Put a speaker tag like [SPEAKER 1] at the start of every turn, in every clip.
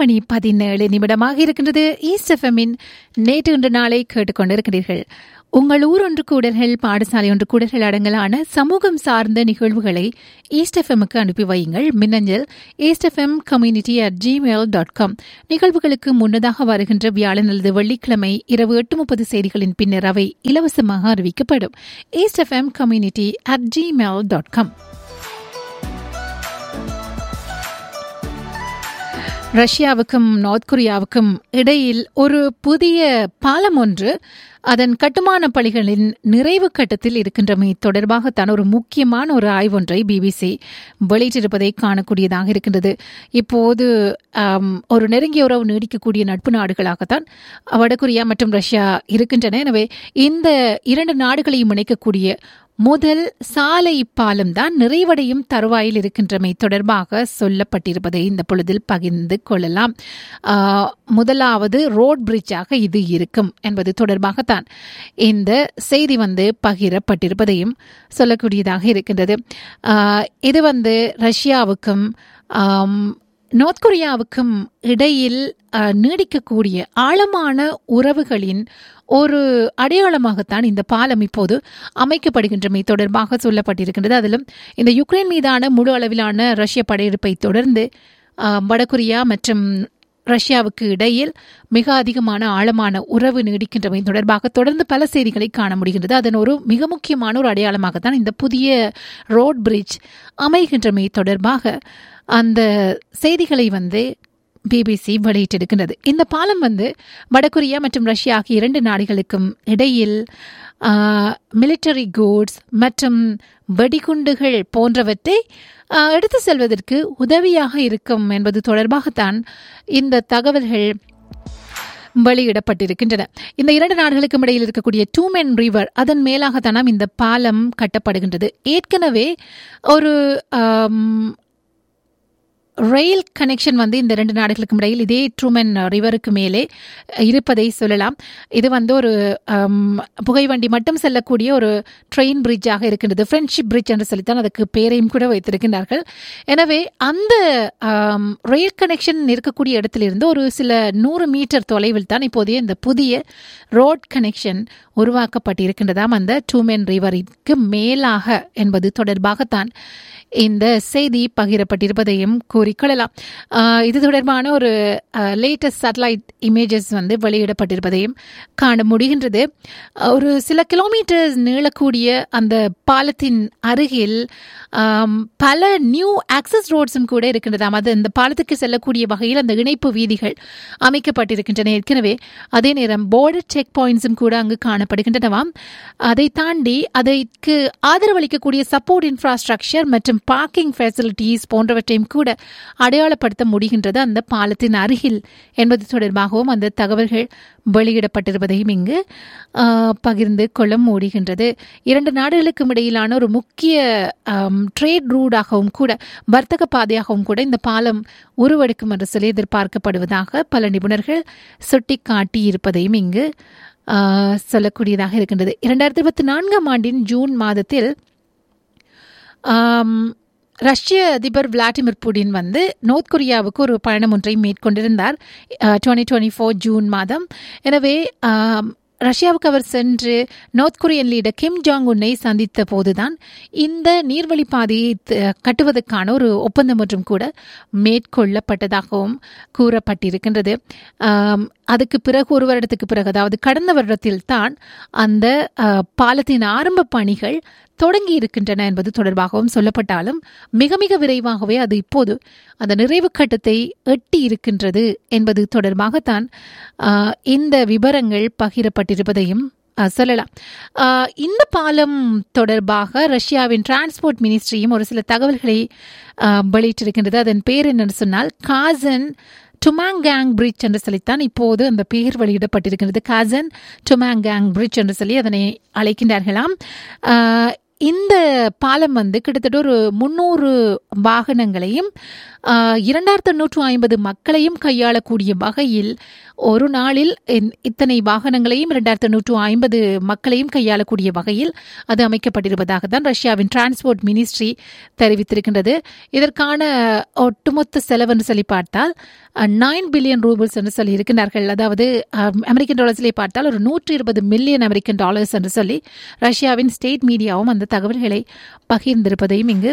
[SPEAKER 1] மணி பதினேழு நிமிடமாக இருக்கின்றது ஈஸ்ட் எஃப்எம்மின் நேற்று இன்று நாளை கேட்டுக்கொண்டிருக்கிறீர்கள் உங்கள் ஊர் ஒன்று கூடல்கள் பாடசாலை ஒன்று கூடல்கள் அடங்கலான சமூகம் சார்ந்த நிகழ்வுகளை ஈஸ்ட் எஃப்எம்முக்கு அனுப்பி வையுங்கள் மின்னஞ்சல் east F M community at Gmail dot com நிகழ்வுகளுக்கு முன்னதாக வருகின்ற வியாழன் அல்லது வெள்ளிக்கிழமை இரவு எட்டு முப்பது செய்திகளின் பின்னர் அவை இலவசமாக அறிவிக்கப்படும் east F M community at Gmail dot com ரஷ்யாவுக்கும் நார்த் கொரியாவுக்கும் இடையில் ஒரு புதிய பாலம் ஒன்று அதன் கட்டுமான பணிகளின் நிறைவு கட்டத்தில் இருக்கின்றமை தொடர்பாகத்தான் ஒரு முக்கியமான ஒரு ஆய்வொன்றை பிபிசி வெளியிட்டிருப்பதை காணக்கூடியதாக இருக்கின்றது இப்போது ஒரு நெருங்கிய உறவு நீடிக்கக்கூடிய நட்பு நாடுகளாகத்தான் வடகொரியா மற்றும் ரஷ்யா இருக்கின்றன எனவே இந்த இரண்டு நாடுகளையும் இணைக்கக்கூடிய முதல் சாலை பாலம் தான் நிறைவடையும் தருவாயில் இருக்கின்றமை தொடர்பாக சொல்லப்பட்டிருப்பதை இந்த பொழுதில் பகிர்ந்து கொள்ளலாம் முதலாவது ரோட் பிரிட்ஜாக இது இருக்கும் என்பது தொடர்பாகத்தான் இந்த செய்தி வந்து பகிரப்பட்டிருப்பதையும் சொல்லக்கூடியதாக இருக்கின்றது இது வந்து ரஷ்யாவுக்கும் நார்த் கொரியாவுக்கும் இடையில் நீடிக்கக்கூடிய ஆழமான உறவுகளின் ஒரு அடையாளமாகத்தான் இந்த பாலம் இப்போது அமைக்கப்படுகின்றமை தொடர்பாக சொல்லப்பட்டிருக்கின்றது அதிலும் இந்த யுக்ரைன் மீதான முழு அளவிலான ரஷ்ய படையெடுப்பை தொடர்ந்து வடகொரியா மற்றும் ரஷ்யாவுக்கு இடையில் மிக அதிகமான ஆழமான உறவு நீடிக்கின்றமை தொடர்பாக தொடர்ந்து பல செய்திகளை காண முடிகின்றது அதன் ஒரு மிக முக்கியமான ஒரு அடையாளமாகத்தான் இந்த புதிய ரோட் பிரிட்ஜ் அமைகின்றமை தொடர்பாக அந்த செய்திகளை வந்து பிபிசி வெளியிட்டிருக்கின்றது இந்த பாலம் வந்து வடகொரியா மற்றும் ரஷ்யா ஆகிய இரண்டு நாடுகளுக்கும் இடையில் மிலிட்டரி கூட்ஸ் மற்றும் வெடிகுண்டுகள் போன்றவற்றை எடுத்து செல்வதற்கு உதவியாக இருக்கும் என்பது தொடர்பாகத்தான் இந்த தகவல்கள் வெளியிடப்பட்டிருக்கின்றன இந்த இரண்டு நாடுகளுக்கும் இடையில் இருக்கக்கூடிய டூமென் ரிவர் அதன் மேலாகத்தான் இந்த பாலம் கட்டப்படுகின்றது ஏற்கனவே ஒரு ரயில் கனெக்ஷன் வந்து இந்த ரெண்டு நாடுகளுக்கும் இடையில் இதே ட்ரூமன் ரிவருக்கு மேலே இருப்பதை சொல்லலாம் இது வந்து ஒரு புகைவண்டி மட்டும் செல்லக்கூடிய ஒரு ட்ரெயின் பிரிட்ஜாக இருக்கின்றது ஃப்ரெண்ட்ஷிப் பிரிட்ஜ் என்று சொல்லித்தான் அதுக்கு பேரையும் கூட வைத்திருக்கின்றார்கள் எனவே அந்த ரயில் கனெக்ஷன் இருக்கக்கூடிய இடத்திலிருந்து ஒரு சில நூறு மீட்டர் தொலைவில் தான் இப்போதைய இந்த புதிய ரோட் கனெக்ஷன் உருவாக்கப்பட்டிருக்கின்றதாம் அந்த டூமென் ரிவருக்கு மேலாக என்பது தொடர்பாகத்தான் இந்த செய்தி பகிரப்பட்டிருப்பதையும் கூறிக்கொள்ளலாம் இது தொடர்பான ஒரு லேட்டஸ்ட் சேட்டலைட் இமேஜஸ் வந்து வெளியிடப்பட்டிருப்பதையும் காண முடிகின்றது ஒரு சில கிலோமீட்டர்ஸ் நீளக்கூடிய அந்த பாலத்தின் அருகில் பல நியூ ஆக்சஸ் ரோட்ஸும் கூட இருக்கின்றதாம் அது அந்த பாலத்துக்கு செல்லக்கூடிய வகையில் அந்த இணைப்பு வீதிகள் அமைக்கப்பட்டிருக்கின்றன ஏற்கனவே அதே நேரம் போர்டர் செக் பாயிண்ட்ஸும் கூட அங்கு காணப்படுகின்றனவாம் அதை தாண்டி அதற்கு ஆதரவளிக்கக்கூடிய சப்போர்ட் இன்ஃப்ராஸ்ட்ரக்சர் மற்றும் பார்க்கிங் ஃபெசிலிட்டிஸ் போன்றவற்றையும் கூட அடையாளப்படுத்த முடிகின்றது அந்த பாலத்தின் அருகில் என்பது தொடர்பாகவும் அந்த தகவல்கள் வெளியிடப்பட்டிருப்பதையும் இங்கு பகிர்ந்து கொள்ள முடிகின்றது இரண்டு நாடுகளுக்கும் இடையிலான ஒரு முக்கிய ட்ரேட் ரூடாகவும் கூட வர்த்தக பாதையாகவும் கூட இந்த பாலம் உருவெடுக்கும் என்று சொல்லி எதிர்பார்க்கப்படுவதாக பல நிபுணர்கள் சுட்டிக்காட்டி இருப்பதையும் இங்கு சொல்லக்கூடியதாக இருக்கின்றது இரண்டாயிரத்தி இருபத்தி நான்காம் ஆண்டின் ஜூன் மாதத்தில் ரஷ்ய அதிபர் விளாடிமிர் புடின் வந்து நோர்த் கொரியாவுக்கு ஒரு பயணம் ஒன்றை மேற்கொண்டிருந்தார் டுவெண்ட்டி டுவெண்ட்டி ஃபோர் ஜூன் மாதம் எனவே ரஷ்யாவுக்கு அவர் சென்று north Korean leader Kim Jong உன்னை சந்தித்த போதுதான் இந்த நீர்வழி பாதையை கட்டுவதற்கான ஒரு ஒப்பந்தம் ஒன்றும் கூட மேற்கொள்ளப்பட்டதாகவும் கூறப்பட்டிருக்கின்றது அதுக்கு பிறகு ஒரு வருடத்துக்கு பிறகு அதாவது கடந்த வருடத்தில் தான் அந்த பாலத்தின் ஆரம்ப பணிகள் தொடங்கி இருக்கின்றன என்பது தொடர்பாகவும் சொல்லப்பட்டாலும் மிக மிக விரைவாகவே அது இப்போது அந்த நிறைவு கட்டத்தை எட்டி இருக்கின்றது என்பது தொடர்பாகத்தான் இந்த விவரங்கள் பகிரப்பட்டிருப்பதையும் சொல்லலாம் இந்த பாலம் தொடர்பாக ரஷ்யாவின் டிரான்ஸ்போர்ட் மினிஸ்ட்ரியும் ஒரு சில தகவல்களை வெளியிட்டிருக்கின்றது அதன் பேர் என்னன்னு சொன்னால் காசன் டுமாங்காங் பிரிட்ஜ் என்று சொல்லித்தான் இப்போது அந்த பெயர் வெளியிடப்பட்டிருக்கிறது காசன் டுமாங்காங் பிரிட்ஜ் என்று சொல்லி அதனை அழைக்கின்றார்களாம் இந்த பாலம் வந்து கிட்டத்தட்ட ஒரு முன்னூறு வாகனங்களையும் ஆஹ், இரண்டாயிரத்து நூற்று ஐம்பது மக்களையும் கையாளக்கூடிய வகையில் ஒரு நாளில் இந்- இத்தனை வாகனங்களையும் இரண்டாயிரத்து நூற்று ஐம்பது மக்களையும் கையாளக்கூடிய வகையில் அது அமைக்கப்பட்டிருப்பதாக தான் ரஷ்யாவின் டிரான்ஸ்போர்ட் மினிஸ்ட்ரி தெரிவித்திருக்கின்றது இதற்கான ஒட்டுமொத்த செலவு என்று சொல்லி பார்த்தால் நைன் பில்லியன் ரூபிள்ஸ் என்று சொல்லி இருக்கிறார்கள் அதாவது அஹ், அமெரிக்கன் டாலர்ஸிலே பார்த்தால் ஒரு நூற்றி இருபது மில்லியன் அமெரிக்கன் டாலர்ஸ் என்று சொல்லி ரஷ்யாவின் ஸ்டேட் மீடியாவும் அந்த தகவல்களை பகிர்ந்திருப்பதையும் இங்கு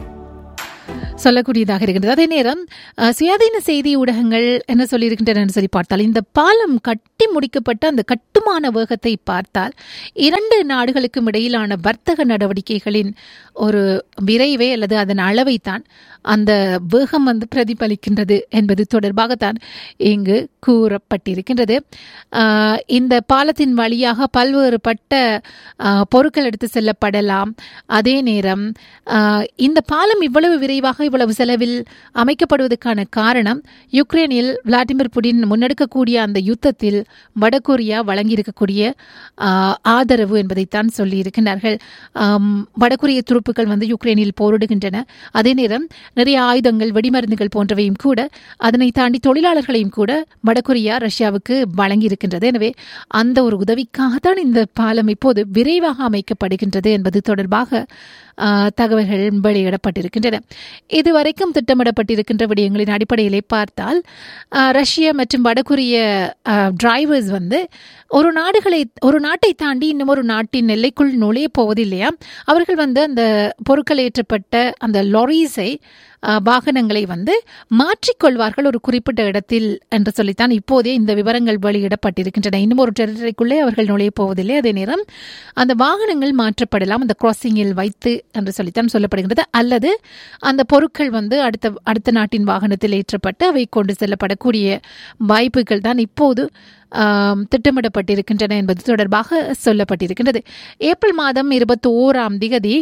[SPEAKER 1] சொல்லக்கூடியதாக இருக்கின்றது அதே நேரம் அஹ், சுயாதீன செய்தி ஊடகங்கள் என்ன சொல்லியிருக்கின்றன சொல்லி பார்த்தால் இந்த பாலம் கட்டி முடிக்கப்பட்ட அந்த கட்டுமான வேகத்தை பார்த்தால் இரண்டு நாடுகளுக்கும் இடையிலான வர்த்தக நடவடிக்கைகளின் ஒரு விரைவை அல்லது அதன் அளவைத்தான் அந்த வேகம் வந்து பிரதிபலிக்கின்றது என்பது தொடர்பாகத்தான் இங்கு கூறப்பட்டிருக்கின்றது அஹ், இந்த பாலத்தின் வழியாக பல்வேறுபட்ட அஹ், பொருட்கள் எடுத்து செல்லப்படலாம் அதே நேரம் அஹ், இந்த பாலம் இவ்வளவு விரைவாக இவ்வளவு செலவில் அமைக்கப்படுவதற்கான காரணம் யுக்ரைனில் விளாடிமிர் புடின் முன்னெடுக்கக்கூடிய அந்த யுத்தத்தில் வடகொரியா வழங்கியிருக்கக்கூடிய அஹ், ஆதரவு என்பதைத்தான் சொல்லியிருக்கிறார்கள் ஆம், வடகொரிய துருப்புகள் வந்து யுக்ரைனில் போரிடுகின்றன அதே நேரம் நிறைய ஆயுதங்கள் வெடிமருந்துகள் போன்றவையும் கூட அதனை தாண்டி தொழிலாளர்களையும் கூட வடகொரியா ரஷ்யாவுக்கு வழங்கியிருக்கின்றது எனவே அந்த ஒரு உதவிக்காகத்தான் இந்த பாலம் இப்போது விரைவாக அமைக்கப்படுகின்றது என்பது தொடர்பாக ஆ, தகவல்கள் வெளியிடப்பட்டிருக்கின்றன இதுவரைக்கும் திட்டமிடப்பட்டிருக்கின்ற விடயங்களின் அடிப்படையிலே பார்த்தால் ஆ, ரஷ்ய மற்றும் வடகொரிய டிரைவர்ஸ் வந்து ஒரு நாடுகளை ஒரு நாட்டை தாண்டி இன்னும் ஒரு நாட்டின் எல்லைக்குள் நுழைய போவதில்லையா அவர்கள் வந்து அந்த பொருட்கள் ஏற்றப்பட்ட அந்த லாரீஸை அஹ், வாகனங்களை வந்து மாற்றிக்கொள்வார்கள் ஒரு குறிப்பிட்ட இடத்தில் என்று சொல்லித்தான் இப்போதே இந்த விவரங்கள் வெளியிடப்பட்டிருக்கின்றன இன்னும் ஒரு டெரிட்டரிக்குள்ளே அவர்கள் நுழைய போவதில்லை அதே நேரம் அந்த வாகனங்கள் மாற்றப்படலாம் அந்த கிராசிங்கில் வைத்து என்று சொல்லித்தான் சொல்லப்படுகிறது அல்லது அந்த பொருட்கள் வந்து அடுத்த அடுத்த நாட்டின் வாகனத்தில் ஏற்றப்பட்டு அவை கொண்டு செல்லப்படக்கூடிய வாய்ப்புகள் தான் இப்போது ஆம், திட்டமிடப்பட்டிருக்கின்றன என்பது தொடர்பாக சொல்லப்பட்டிருக்கின்றது ஏப்ரல் மாதம் இருபத்தி ஓராம் திகதி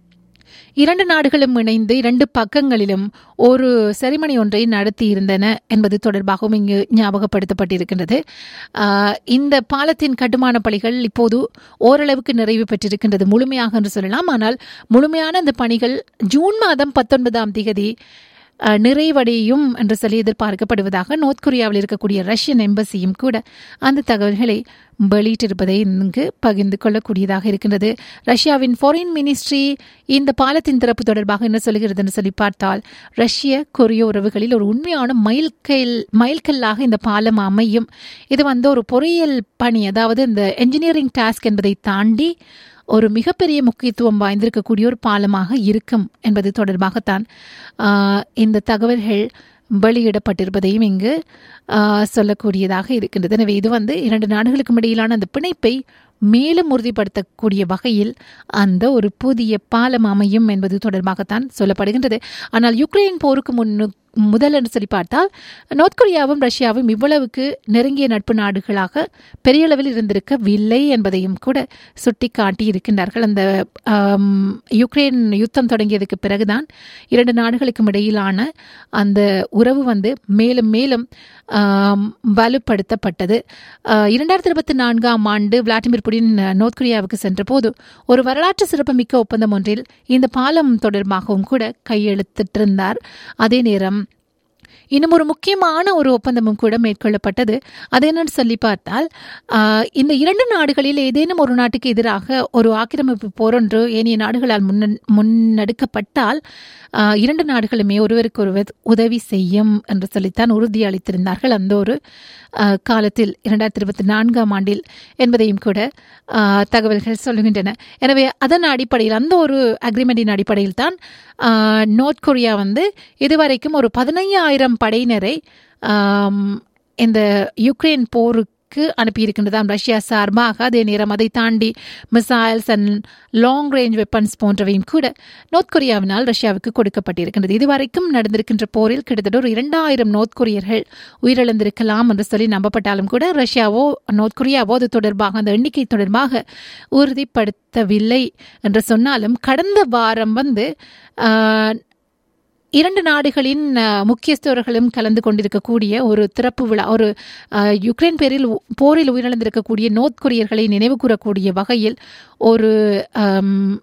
[SPEAKER 1] இரண்டு நாடுகளும் இணைந்து இரண்டு பக்கங்களிலும் ஒரு செரிமனி ஒன்றை நடத்தியிருந்தன என்பது தொடர்பாகவும் இங்கு ஞாபகப்படுத்தப்பட்டிருக்கின்றது ஆஹ், இந்த பாலத்தின் கட்டுமான பணிகள் இப்போது ஓரளவுக்கு நிறைவு பெற்றிருக்கின்றது முழுமையாக என்று சொல்லலாம் ஆனால் முழுமையான அந்த பணிகள் ஜூன் மாதம் பத்தொன்பதாம் திகதி அஹ், நிறைவடையும் என்று சொல்லி எதிர்பார்க்கப்படுவதாக நோர்த் கொரியாவில் இருக்கக்கூடிய ரஷ்யன் எம்பசியும் கூட அந்த தகவல்களை வெளியிட்டிருப்பதை இங்கு பகிர்ந்து கொள்ளக்கூடியதாக இருக்கின்றது ரஷ்யாவின் ஃபாரின் மினிஸ்ட்ரி இந்த பாலத்தின் திறப்பு தொடர்பாக என்ன சொல்கிறதுன்னு சொல்லி பார்த்தால் ரஷ்ய கொரிய உறவுகளில் ஒரு உண்மையான மைல்கல் மைல்கல்லாக இந்த பாலம் அமையும் இது வந்து ஒரு பொறியியல் பணி அதாவது இந்த என்ஜினியரிங் டாஸ்க் என்பதை தாண்டி ஒரு மிகப்பெரிய முக்கியத்துவம் வாய்ந்திருக்கக்கூடிய ஒரு பாலமாக இருக்கும் என்பது தொடர்பாகத்தான் ஆஹ், இந்த தகவல்கள் வெளியிடப்பட்டிருப்பதையும் இங்கு ஆஹ், சொல்லக்கூடியதாக இருக்கின்றது எனவே இது வந்து இரண்டு நாடுகளுக்கும் இடையிலான அந்த பிணைப்பை மேலும் உறுதிப்படுத்தக்கூடிய வகையில் அந்த ஒரு புதிய பாலம் அமையும் என்பது தொடர்பாகத்தான் சொல்லப்படுகின்றது ஆனால் யுக்ரைன் போருக்கு முன்னு முதல் என்று சொல்லி பார்த்தால் நோர்த் கொரியாவும் ரஷ்யாவும் இவ்வளவுக்கு நெருங்கிய நட்பு நாடுகளாக பெரிய அளவில் இருந்திருக்கவில்லை என்பதையும் கூட சுட்டி காட்டி இருக்கின்றார்கள் அந்த ஆம், யுக்ரைன் யுத்தம் தொடங்கியதுக்கு பிறகுதான் இரண்டு நாடுகளுக்கும் இடையிலான அந்த உறவு வந்து மேலும் மேலும் ஆம், வலுப்படுத்தப்பட்டது ஆஹ், இரண்டாயிரத்தி இருபத்தி நான்காம் ஆண்டு விளாடிமிர் புடின் அஹ், நோர்த் கொரியாவுக்கு சென்றபோது ஒரு வரலாற்று சிறப்புமிக்க ஒப்பந்தம் ஒன்றில் இந்த பாலம் தொடர்பாகவும் கூட கையெழுத்திட்டிருந்தார் அதே நேரம் இன்னும் ஒரு முக்கியமான ஒரு ஒப்பந்தமும் கூட மேற்கொள்ளப்பட்டது அது என்னன்னு சொல்லி பார்த்தால் ஆஹ், இந்த இரண்டு நாடுகளில் ஏதேனும் ஒரு நாட்டுக்கு எதிராக ஒரு ஆக்கிரமிப்பு போரொன்று ஏனைய நாடுகளால் முன்ன முன்னெடுக்கப்பட்டால் ஆஹ், இரண்டு நாடுகளுமே ஒருவருக்கு ஒருவர் உதவி செய்யும் என்று சொல்லித்தான் உறுதியளித்திருந்தார்கள் அந்த ஒரு ஆஹ், காலத்தில் இரண்டாயிரத்தி இருபத்தி நான்காம் ஆண்டில் என்பதையும் கூட ஆஹ், தகவல்கள் சொல்லுகின்றன எனவே அதன் அடிப்படையில் அந்த ஒரு அக்ரிமெண்டின் அடிப்படையில் தான் ஆஹ், நோர்த் கொரியா வந்து இதுவரைக்கும் ஒரு பதினையாயிரம் படையினரை ஆம், இந்த யுக்ரைன் போருக்கு அனுப்பியிருக்கின்றதாம் ரஷ்யா சார்பாக அதே நேரம் அதை தாண்டி missiles and long range weapons போன்றவையும் கூட நோர்த் கொரியாவினால் ரஷ்யாவுக்கு கொடுக்கப்பட்டிருக்கின்றது இதுவரைக்கும் நடந்திருக்கின்ற போரில் கிட்டத்தட்ட ஒரு இரண்டாயிரம் நோர்த் கொரியர்கள் உயிரிழந்திருக்கலாம் என்று சொல்லி நம்பப்பட்டாலும் கூட ரஷ்யாவோ நோர்த் கொரியாவோ அது தொடர்பாக அந்த எண்ணிக்கை தொடர்பாக உறுதிப்படுத்தவில்லை என்று சொன்னாலும் கடந்த வாரம் வந்து ஆஹ், இரண்டு நாடுகளின் அஹ், முக்கியஸ்தர்களும் கலந்து கொண்டிருக்கக்கூடிய ஒரு திறப்பு விழா ஒரு அஹ், யுக்ரைன் பேரில் உ- போரில் உயிரிழந்திருக்கக்கூடிய நோர்த் கொரியர்களை நினைவு கூறக்கூடிய வகையில் ஒரு அம்,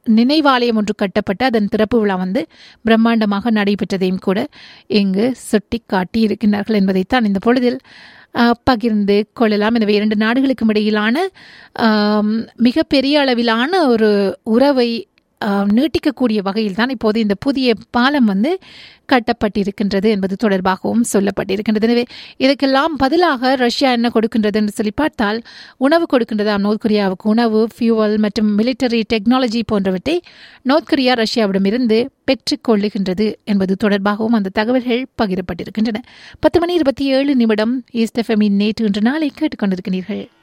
[SPEAKER 1] நினைவாலயம் ஒன்று கட்டப்பட்டு அதன் திறப்பு விழா வந்து பிரம்மாண்டமாக நடைபெற்றதையும் கூட இங்கு சுட்டி காட்டி இருக்கின்றார்கள் என்பதைத்தான் இந்த பொழுதில் அஹ், பகிர்ந்து கொள்ளலாம் எனவே இரண்டு நாடுகளுக்கும் இடையிலான ஆம், மிகப்பெரிய அளவிலான ஒரு உறவை ஆம், நீட்டிக்கக்கூடிய வகையில் தான் இப்போது இந்த புதிய பாலம் வந்து கட்டப்பட்டிருக்கின்றது என்பது தொடர்பாகவும் சொல்லப்பட்டிருக்கின்றது எனவே இதற்கெல்லாம் பதிலாக ரஷ்யா என்ன கொடுக்கின்றது என்று சொல்லி பார்த்தால் உணவு கொடுக்கின்றதாம் நோர்த் கொரியாவுக்கு உணவு ஃபியூவல் மற்றும் மிலிட்டரி டெக்னாலஜி போன்றவற்றை நோர்த் கொரியா ரஷ்யாவிடமிருந்து பெற்றுக்கொள்ளுகின்றது என்பது தொடர்பாகவும் அந்த தகவல்கள் பகிரப்பட்டிருக்கின்றன பத்து மணி இருபத்தி ஏழு நிமிடம் ஈஸ்ட் எஃப்எம்மின் நேற்று இன்று நாளை கேட்டுக்கொண்டிருக்கிறீர்கள்